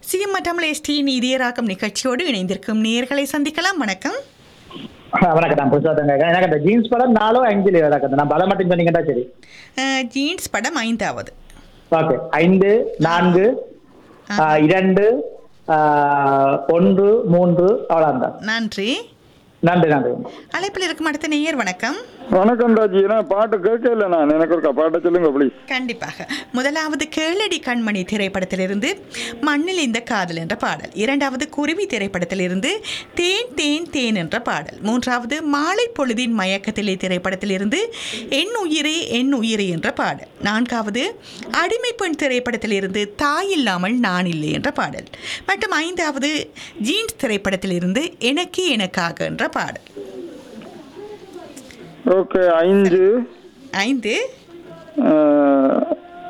CM Tamil ST நீதியராக்கம் நிகழ்ச்சியோடு இணைந்திருக்கும் நேர்களை சந்திக்கலாம் வணக்கம் வணக்கம் நான் புருஷோத்தம் கேட்கறேன் எனக்கு அந்த ஜீன்ஸ் படம் நாலோ அஞ்சுல வணக்கம் நான் பலம் மட்டும் சொன்னீங்கன்னா சரி அஹ், ஜீன்ஸ் படம் ஐந்தாவது ஓகே ஐந்து நான்கு ஆ, இரண்டு ஆ, ஒன்று மூன்று அவ்வளோதான் நன்றி நன்றி நன்றி அழைப்பில் இருக்கும் அடுத்த நேயர் வணக்கம் வணக்கம் ராஜி நான் பாட்டு கேட்கல நான் எனக்கு ஒரு பாட்டை சொல்லுங்க ப்ளீஸ் கண்டிப்பாக முதலாவது கேளடி கண்மணி திரைப்படத்திலிருந்து மண்ணில் இந்த காதல் என்ற பாடல் இரண்டாவது குருவி திரைப்படத்திலிருந்து தேன் தேன் தேன் என்ற பாடல் மூன்றாவது மாலை பொழுதின் மயக்கத்திலே திரைப்படத்திலிருந்து என் உயிரே என் உயிரே என்ற பாடல் நான்காவது அடிமை பெண் திரைப்படத்திலிருந்து தாய் இல்லாமல் நான் இல்லை என்ற பாடல் மற்றும் ஐந்தாவது ஜீன்ஸ் திரைப்படத்திலிருந்து எனக்கு எனக்காக என்ற பாடல் ஓகே ஐந்து ஐந்து அஹ்,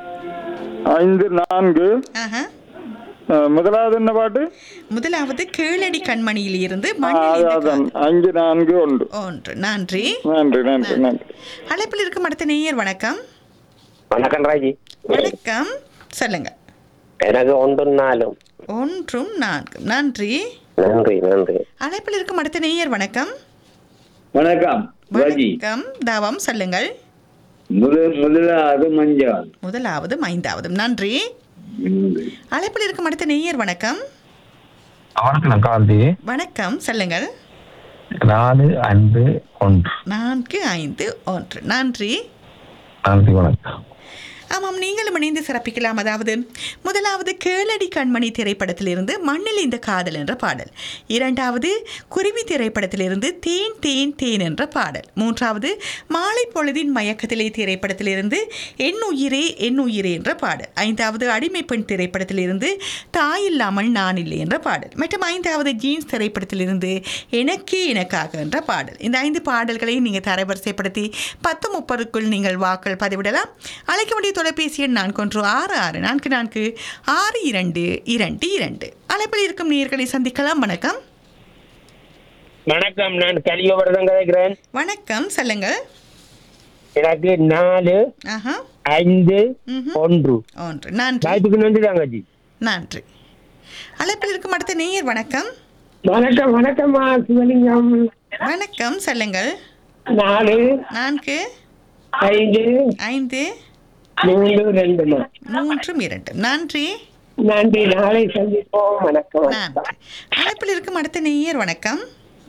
ஐந்து நான்கு ஆஹா அஹ், முதலாவது என்ன பாட்டு முதலாவது கீழடி கண்மணியில் இருந்து ஆ, மண்ணில் இந்த அதான் காதல். அஞ்சு நான்கு ஒன்று ஒன்று நன்றி நன்றி நன்றி நன்றி அழைப்பில் இருக்கும் அடுத்த நேயர் வணக்கம் வணக்கம் ராஜி வணக்கம் சொல்லுங்க எனக்கு ஒன்றும் நாலும் ஒன்றும் நான்கும் நன்றி நன்றி நன்றி அழைப்பில் இருக்கும் அடுத்த நேயர் வணக்கம் வணக்கம் ராஜி வணக்கம் தாவம் சொல்லுங்கள் முதல் முதலாவது மஞ்சள் முதலாவது ஐந்தாவதும் நன்றி அழைப்பில் இருக்கும் அடுத்த நேயர் வணக்கம் வணக்கம் காந்தி வணக்கம் சொல்லுங்கள் நாலு அன்பு ஒன்று நான்கு ஐந்து ஒன்று நன்றி நன்றி வணக்கம் ஆமாம் நீங்களும் இணைந்து சிறப்பிக்கலாம் அதாவது முதலாவது கேளடி கண்மணி திரைப்படத்திலிருந்து மண்ணில் இந்த காதல் என்ற பாடல் இரண்டாவது குருவி திரைப்படத்திலிருந்து தேன் தேன் தேன் என்ற பாடல் மூன்றாவது மாலை பொழுதின் மயக்கத்திலே திரைப்படத்திலிருந்து என் உயிரே என் உயிரே என்ற பாடல் ஐந்தாவது அடிமை பெண் திரைப்படத்திலிருந்து தாய் இல்லாமல் நான் இல்லை என்ற பாடல் மற்றும் ஐந்தாவது ஜீன்ஸ் திரைப்படத்திலிருந்து எனக்கே எனக்காக என்ற பாடல் இந்த ஐந்து பாடல்களை நீங்கள் தரவரிசைப்படுத்தி பத்து முப்பதுக்குள் நீங்கள் வாக்கள் பதிவிடலாம் அழைக்க வேண்டிய தொலைபேசி எண் நான்கு ஒன்று ஆறு ஆறு நான்கு நான்கு ஆறு இரண்டு இரண்டு இரண்டு அழைப்பில் இருக்கும் நேர்களை சந்திக்கலாம் வணக்கம் வணக்கம் நான் கலியோவரதம் கதைக்கிறேன் வணக்கம் சொல்லுங்கள் எனக்கு நாலு ஆஹா ஐந்து ம்ஹும். ஒன்று ஒன்று நன்றி வாய்ப்புக்கு நன்றி தாங்காஜி நன்றி அழைப்பில் இருக்கும் அடுத்த நேயர் வணக்கம் வணக்கம் வணக்கம்மா சிவலிங்கம் வணக்கம் சொல்லுங்கள் நாலு நான்கு ஐந்து ஐந்து மூன்று ரெண்டுமா மூன்றும் இரண்டு நன்றி நன்றி நாளை சந்திப்போம் வணக்கம் வணக்கம் நன்றி அழைப்பில் இருக்கும் அடுத்த நேயர் வணக்கம்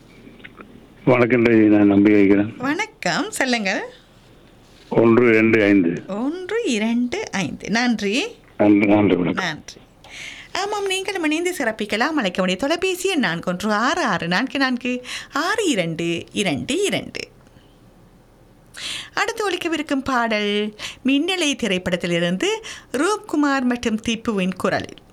வணக்கம் ராஜி நான் நம்பி வைக்கிறேன் வணக்கம் சொல்லுங்கள் ஒன்று ரெண்டு ஐந்து ஒன்று இரண்டு ஐந்து நன்றி நன்றி நன்றி வணக்கம் நன்றி ஆமாம் நீங்களும் இணைந்து சிறப்பிக்கலாம் அழைக்க வேண்டிய தொலைபேசி எண் நான்கு ஒன்று ஆறு ஆறு நான்கு நான்கு ஆறு இரண்டு இரண்டு இரண்டு அடுத்து ஒலிக்கவிருக்கும் பாடல் மின்னலை திரைப்படத்திலிருந்து ரூப்குமார் மற்றும் திப்புவின் குரலில்